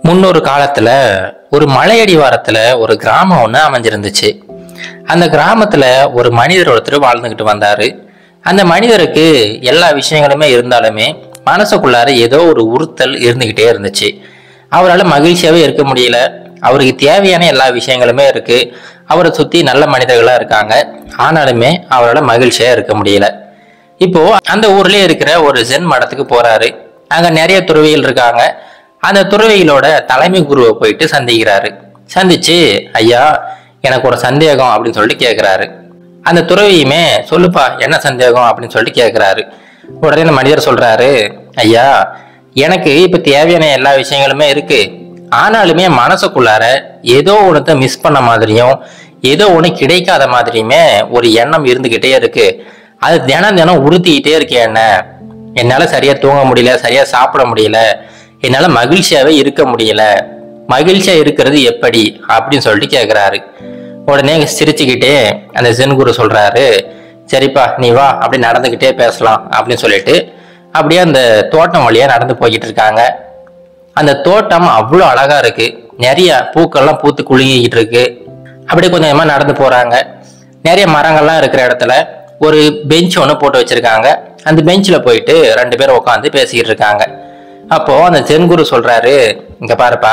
முன்னொரு காலத்துல ஒரு மலையடிவாரத்துல ஒரு கிராமம் ஒன்று அமைஞ்சிருந்துச்சு அந்த கிராமத்துல ஒரு மனிதர் ஒருத்தர் வாழ்ந்துகிட்டு வந்தாரு அந்த மனிதருக்கு எல்லா விஷயங்களுமே இருந்தாலுமே மனசுக்குள்ளார ஏதோ ஒரு உறுத்தல் இருந்துகிட்டே இருந்துச்சு அவரால் மகிழ்ச்சியாவே இருக்க முடியல அவருக்கு தேவையான எல்லா விஷயங்களுமே இருக்கு அவரை சுத்தி நல்ல மனிதர்களா இருக்காங்க ஆனாலுமே அவரால் மகிழ்ச்சியா இருக்க முடியல இப்போ அந்த ஊர்லயே இருக்கிற ஒரு ஜென் மடத்துக்கு போறாரு அங்க நிறைய துறவிகள் இருக்காங்க அந்த துறவிகளோட தலைமை குருவை போயிட்டு சந்திக்கிறாரு சந்திச்சு ஐயா எனக்கு ஒரு சந்தேகம் அப்படின்னு சொல்லிட்டு கேட்குறாரு அந்த துறவியுமே சொல்லுப்பா என்ன சந்தேகம் அப்படின்னு சொல்லிட்டு கேட்குறாரு உடனே அந்த மனிதர் சொல்றாரு ஐயா எனக்கு இப்ப தேவையான எல்லா விஷயங்களுமே இருக்கு ஆனாலுமே மனசுக்குள்ளார ஏதோ ஒன்றத்தை மிஸ் பண்ண மாதிரியும் ஏதோ ஒன்று கிடைக்காத மாதிரியுமே ஒரு எண்ணம் இருந்துகிட்டே இருக்கு அது தினம் தினம் உறுத்திக்கிட்டே இருக்கு என்ன என்னால சரியா தூங்க முடியல சரியா சாப்பிட முடியல என்னால மகிழ்ச்சியாவே இருக்க முடியல மகிழ்ச்சியா இருக்கிறது எப்படி அப்படின்னு சொல்லிட்டு கேக்குறாரு உடனே சிரிச்சுக்கிட்டே அந்த ஜென் குரு சொல்றாரு சரிப்பா நீ வா அப்படி நடந்துக்கிட்டே பேசலாம் அப்படின்னு சொல்லிட்டு அப்படியே அந்த தோட்டம் வழியா நடந்து போய்கிட்டு இருக்காங்க அந்த தோட்டம் அவ்வளோ அழகா இருக்கு நிறைய பூக்கள்லாம் பூத்து குலுங்கிக்கிட்டு இருக்கு அப்படியே கொஞ்சம் கொஞ்சமா நடந்து போறாங்க நிறைய மரங்கள்லாம் இருக்கிற இடத்துல ஒரு பெஞ்ச் ஒன்று போட்டு வச்சிருக்காங்க அந்த பெஞ்சில் போயிட்டு ரெண்டு பேரும் உட்காந்து பேசிக்கிட்டு இருக்காங்க அப்போ அந்த ஜென்குரு சொல்றாரு இங்க பாருப்பா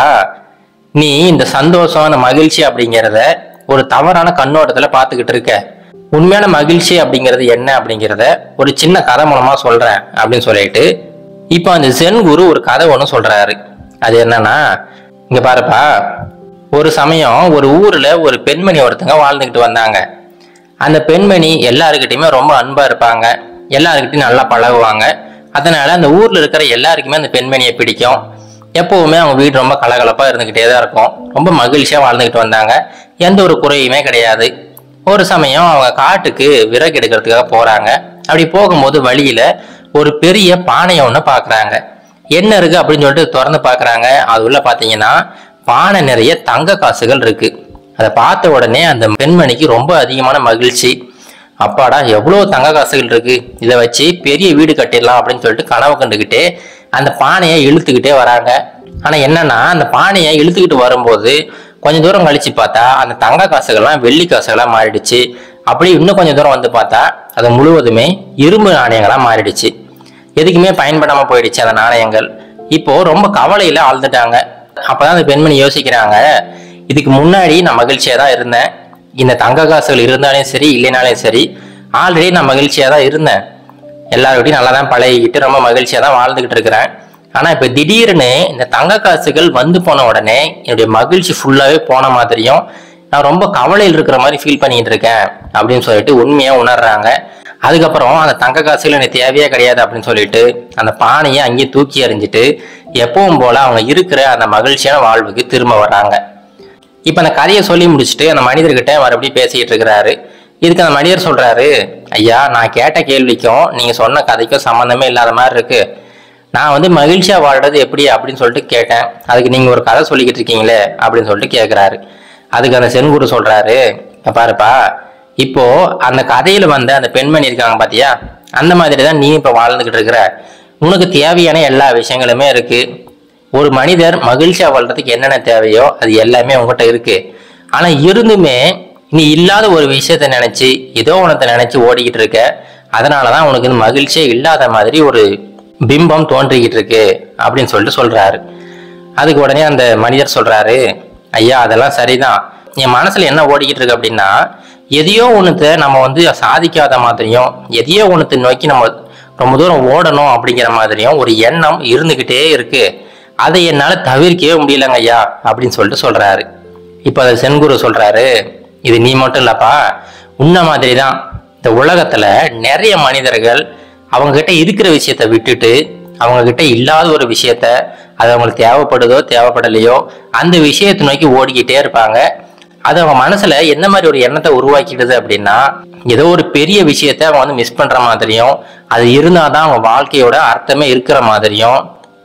நீ இந்த சந்தோஷம் அந்த மகிழ்ச்சி அப்படிங்கிறத ஒரு தவறான கண்ணோட்டத்துல பார்த்துக்கிட்டு இருக்க உண்மையான மகிழ்ச்சி அப்படிங்கிறது என்ன அப்படிங்கிறத ஒரு சின்ன கதை மூலமா சொல்றேன் அப்படின்னு சொல்லிட்டு இப்போ அந்த ஜென் குரு ஒரு கதை ஒன்று சொல்றாரு அது என்னன்னா இங்க பாருப்பா ஒரு சமயம் ஒரு ஊர்ல ஒரு பெண்மணி ஒருத்தங்க வாழ்ந்துக்கிட்டு வந்தாங்க அந்த பெண்மணி எல்லாருக்கிட்டையுமே ரொம்ப அன்பா இருப்பாங்க எல்லாருக்கிட்டையும் நல்லா பழகுவாங்க அதனால அந்த ஊர்ல இருக்கிற எல்லாருக்குமே அந்த பெண்மணியை பிடிக்கும் எப்பவுமே அவங்க வீடு ரொம்ப கலகலப்பா இருந்துகிட்டே தான் இருக்கும் ரொம்ப மகிழ்ச்சியா வாழ்ந்துகிட்டு வந்தாங்க எந்த ஒரு குறையுமே கிடையாது ஒரு சமயம் அவங்க காட்டுக்கு விறகு எடுக்கிறதுக்காக போறாங்க அப்படி போகும்போது வழியில ஒரு பெரிய பானையை ஒன்று பார்க்குறாங்க என்ன இருக்கு அப்படின்னு சொல்லிட்டு திறந்து பார்க்குறாங்க அது உள்ள பார்த்தீங்கன்னா பானை நிறைய தங்க காசுகள் இருக்கு அதை பார்த்த உடனே அந்த பெண்மணிக்கு ரொம்ப அதிகமான மகிழ்ச்சி அப்பாடா எவ்வளோ தங்க காசுகள் இருக்கு இதை வச்சு பெரிய வீடு கட்டிடலாம் அப்படின்னு சொல்லிட்டு கனவு கண்டுக்கிட்டே அந்த பானையை இழுத்துக்கிட்டே வராங்க ஆனா என்னன்னா அந்த பானையை இழுத்துக்கிட்டு வரும்போது கொஞ்ச தூரம் கழிச்சு பார்த்தா அந்த தங்க காசுகள்லாம் வெள்ளி காசுகளா மாறிடுச்சு அப்படி இன்னும் கொஞ்சம் தூரம் வந்து பார்த்தா அது முழுவதுமே இரும்பு நாணயங்களா மாறிடுச்சு எதுக்குமே பயன்படாம போயிடுச்சு அந்த நாணயங்கள் இப்போ ரொம்ப கவலையில ஆழ்ந்துட்டாங்க அப்பதான் அந்த பெண்மணி யோசிக்கிறாங்க இதுக்கு முன்னாடி நான் மகிழ்ச்சியா தான் இருந்தேன் இந்த தங்க காசுகள் இருந்தாலும் சரி இல்லைனாலும் சரி ஆல்ரெடி நான் மகிழ்ச்சியா தான் இருந்தேன் எல்லார்கிட்டையும் நல்லா தான் பழகிக்கிட்டு ரொம்ப மகிழ்ச்சியா தான் வாழ்ந்துகிட்டு இருக்கிறேன் ஆனா இப்ப திடீர்னு இந்த தங்க காசுகள் வந்து போன உடனே என்னுடைய மகிழ்ச்சி ஃபுல்லாவே போன மாதிரியும் நான் ரொம்ப கவலையில் இருக்கிற மாதிரி ஃபீல் பண்ணிட்டு இருக்கேன் அப்படின்னு சொல்லிட்டு உண்மையா உணர்றாங்க அதுக்கப்புறம் அந்த தங்க காசுகள் எனக்கு தேவையே கிடையாது அப்படின்னு சொல்லிட்டு அந்த பானையை அங்கேயே தூக்கி எறிஞ்சிட்டு எப்பவும் போல அவங்க இருக்கிற அந்த மகிழ்ச்சியான வாழ்வுக்கு திரும்ப வர்றாங்க இப்ப அந்த கதையை சொல்லி முடிச்சுட்டு அந்த மனிதர்கிட்ட மறுபடியும் பேசிக்கிட்டு இருக்கிறாரு இதுக்கு அந்த மனிதர் சொல்றாரு ஐயா நான் கேட்ட கேள்விக்கும் நீங்க சொன்ன கதைக்கும் சம்மந்தமே இல்லாத மாதிரி இருக்கு நான் வந்து மகிழ்ச்சியா வாழ்றது எப்படி அப்படின்னு சொல்லிட்டு கேட்டேன் அதுக்கு நீங்க ஒரு கதை சொல்லிக்கிட்டு இருக்கீங்களே அப்படின்னு சொல்லிட்டு கேட்கிறாரு அதுக்கு அந்த செங்குரு சொல்றாரு "இங்க பாருப்பா இப்போ அந்த கதையில வந்த அந்த பெண்மணி இருக்காங்க பாத்தியா அந்த மாதிரி தான் நீ இப்ப வாழ்ந்துகிட்டு இருக்கிற உனக்கு தேவையான எல்லா விஷயங்களுமே இருக்கு ஒரு மனிதர் மகிழ்ச்சியா வாழ்றதுக்கு என்னென்ன தேவையோ அது எல்லாமே உங்ககிட்ட இருக்கு ஆனா இருந்துமே நீ இல்லாத ஒரு விஷயத்த நினைச்சு ஏதோ உனத்தை நினைச்சு ஓடிக்கிட்டு இருக்க அதனாலதான் உனக்கு இந்த மகிழ்ச்சியே இல்லாத மாதிரி ஒரு பிம்பம் தோன்றிக்கிட்டு இருக்கு அப்படின்னு சொல்லிட்டு சொல்றாரு அதுக்கு உடனே அந்த மனிதர் சொல்றாரு ஐயா அதெல்லாம் சரிதான் என் மனசுல என்ன ஓடிக்கிட்டு இருக்கு அப்படின்னா எதையோ ஒண்ணுத்த நம்ம வந்து சாதிக்காத மாதிரியும் எதையோ ஒண்ணுத்தை நோக்கி நம்ம ரொம்ப தூரம் ஓடணும் அப்படிங்கிற மாதிரியும் ஒரு எண்ணம் இருந்துகிட்டே இருக்கு அதை என்னால தவிர்க்கவே முடியலங்க ஐயா அப்படின்னு சொல்லிட்டு சொல்றாரு இப்ப அதை சென்குரு சொல்றாரு இது நீ மட்டும் இல்லப்பா உன்ன மாதிரி தான் இந்த உலகத்துல நிறைய மனிதர்கள் அவங்க கிட்ட இருக்கிற விஷயத்த விட்டுட்டு அவங்க கிட்ட இல்லாத ஒரு விஷயத்த அது அவங்களுக்கு தேவைப்படுதோ தேவைப்படலையோ அந்த விஷயத்தை நோக்கி ஓடிக்கிட்டே இருப்பாங்க அது அவங்க மனசுல என்ன மாதிரி ஒரு எண்ணத்தை உருவாக்கிடுது அப்படின்னா ஏதோ ஒரு பெரிய விஷயத்த அவங்க வந்து மிஸ் பண்ற மாதிரியும் அது இருந்தாதான் அவங்க வாழ்க்கையோட அர்த்தமே இருக்கிற மாதிரியும்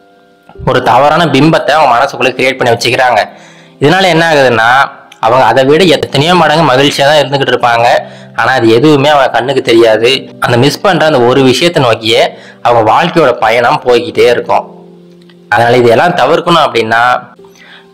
ஒரு தவறான பிம்பத்தை அவங்க மனசுக்குள்ள கிரியேட் பண்ணி வச்சுக்கிறாங்க இதனால என்ன ஆகுதுன்னா அவங்க அதை விட எத்தனையோ மடங்கு மகிழ்ச்சியா தான் இருந்துகிட்டு இருப்பாங்க ஆனா அது எதுவுமே அவங்க கண்ணுக்கு தெரியாது அந்த மிஸ் பண்ற அந்த ஒரு விஷயத்தை நோக்கியே அவங்க வாழ்க்கையோட பயணம் போய்கிட்டே இருக்கும் அதனால இதெல்லாம் தவிர்க்கணும் அப்படின்னா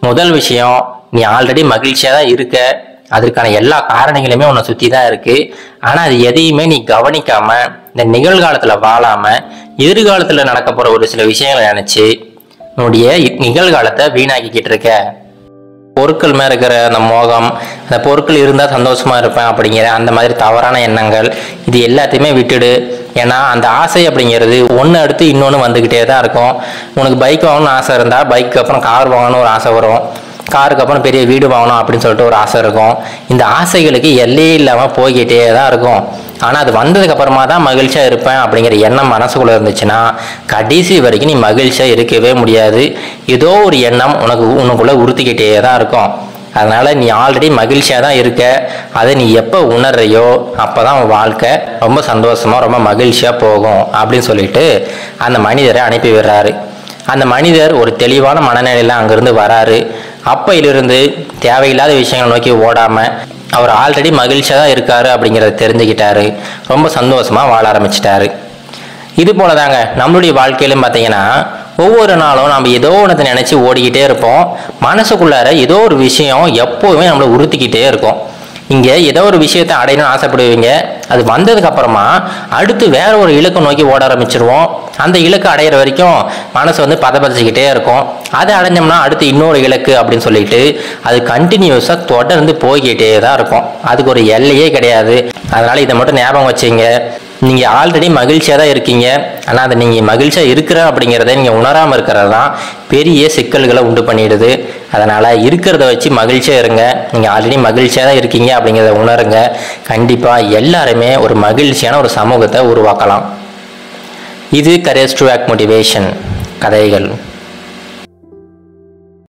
முதல் விஷயம் நீ ஆல்ரெடி மகிழ்ச்சியாக தான் இருக்க அதற்கான எல்லா காரணங்களுமே உன்னை சுற்றி தான் இருக்கு ஆனால் அது எதையுமே நீ கவனிக்காம இந்த நிகழ்காலத்தில் வாழாம எதிர்காலத்தில் நடக்க போகிற ஒரு சில விஷயங்களை நினச்சி உன்னுடைய நிகழ்காலத்தை வீணாக்கிக்கிட்டு இருக்க பொருட்கள் மேல இருக்கிற அந்த மோகம் அந்த பொருட்கள் இருந்தால் சந்தோஷமா இருப்பேன் அப்படிங்கிற அந்த மாதிரி தவறான எண்ணங்கள் இது எல்லாத்தையுமே விட்டுடு ஏன்னா அந்த ஆசை அப்படிங்கிறது ஒன்று அடுத்து இன்னொன்று வந்துக்கிட்டே தான் இருக்கும் உனக்கு பைக் வாங்கணும்னு ஆசை இருந்தால் பைக்கு அப்புறம் கார் வாங்கணும்னு ஒரு ஆசை வரும் காருக்கு அப்புறம் பெரிய வீடு வாங்கணும் அப்படின்னு சொல்லிட்டு ஒரு ஆசை இருக்கும் இந்த ஆசைகளுக்கு எல்லையே இல்லாமல் போய்கிட்டே தான் இருக்கும் ஆனால் அது வந்ததுக்கு அப்புறமா தான் மகிழ்ச்சியாக இருப்பேன் அப்படிங்கிற எண்ணம் மனசுக்குள்ளே இருந்துச்சுன்னா கடைசி வரைக்கும் நீ மகிழ்ச்சியாக இருக்கவே முடியாது ஏதோ ஒரு எண்ணம் உனக்கு உனக்குள்ளே உறுத்திக்கிட்டே தான் இருக்கும் அதனால நீ ஆல்ரெடி மகிழ்ச்சியாக தான் இருக்க அதை நீ எப்போ உணர்றையோ அப்போ தான் உன் வாழ்க்கை ரொம்ப சந்தோஷமாக ரொம்ப மகிழ்ச்சியாக போகும் அப்படின்னு சொல்லிட்டு அந்த மனிதரை அனுப்பி விடுறாரு அந்த மனிதர் ஒரு தெளிவான மனநிலையில் அங்கிருந்து வராரு அப்பையிலிருந்து தேவையில்லாத விஷயங்களை நோக்கி ஓடாமல் அவர் ஆல்ரெடி மகிழ்ச்சியாக தான் இருக்காரு அப்படிங்கிறத தெரிஞ்சுக்கிட்டாரு ரொம்ப சந்தோஷமாக வாழ ஆரம்பிச்சிட்டாரு இது போல தாங்க நம்மளுடைய வாழ்க்கையிலும் பார்த்தீங்கன்னா ஒவ்வொரு நாளும் நம்ம ஏதோ ஒன்றத்தை நினச்சி ஓடிக்கிட்டே இருப்போம் மனசுக்குள்ளார ஏதோ ஒரு விஷயம் எப்போவுமே நம்மளை உறுத்திக்கிட்டே இருக்கும் இங்கே ஏதோ ஒரு விஷயத்தை அடையணும்னு ஆசைப்படுவீங்க அது வந்ததுக்கு அப்புறமா அடுத்து வேற ஒரு இலக்கை நோக்கி ஓட ஆரம்பிச்சிருவோம் அந்த இலக்கு அடையிற வரைக்கும் மனசு வந்து பதப்பதிச்சுக்கிட்டே இருக்கும் அதை அடைஞ்சோம்னா அடுத்து இன்னொரு இலக்கு அப்படின்னு சொல்லிட்டு அது கண்டினியூஸாக தொடர்ந்து போய்கிட்டே தான் இருக்கும் அதுக்கு ஒரு எல்லையே கிடையாது அதனால இதை மட்டும் ஞாபகம் வச்சுங்க நீங்கள் ஆல்ரெடி மகிழ்ச்சியாக தான் இருக்கீங்க ஆனால் அதை நீங்கள் மகிழ்ச்சியாக இருக்கிற அப்படிங்கிறத நீங்கள் உணராமல் இருக்கிறது தான் பெரிய சிக்கல்களை உண்டு பண்ணிடுது அதனால் இருக்கிறத வச்சு மகிழ்ச்சியாக இருங்க நீங்கள் ஆல்ரெடி மகிழ்ச்சியாக தான் இருக்கீங்க அப்படிங்கிறத உணருங்க கண்டிப்பாக எல்லாருமே ஒரு மகிழ்ச்சியான ஒரு சமூகத்தை உருவாக்கலாம் இது கரேஜ் டு ஆக் மோட்டிவேஷன் கதைகள்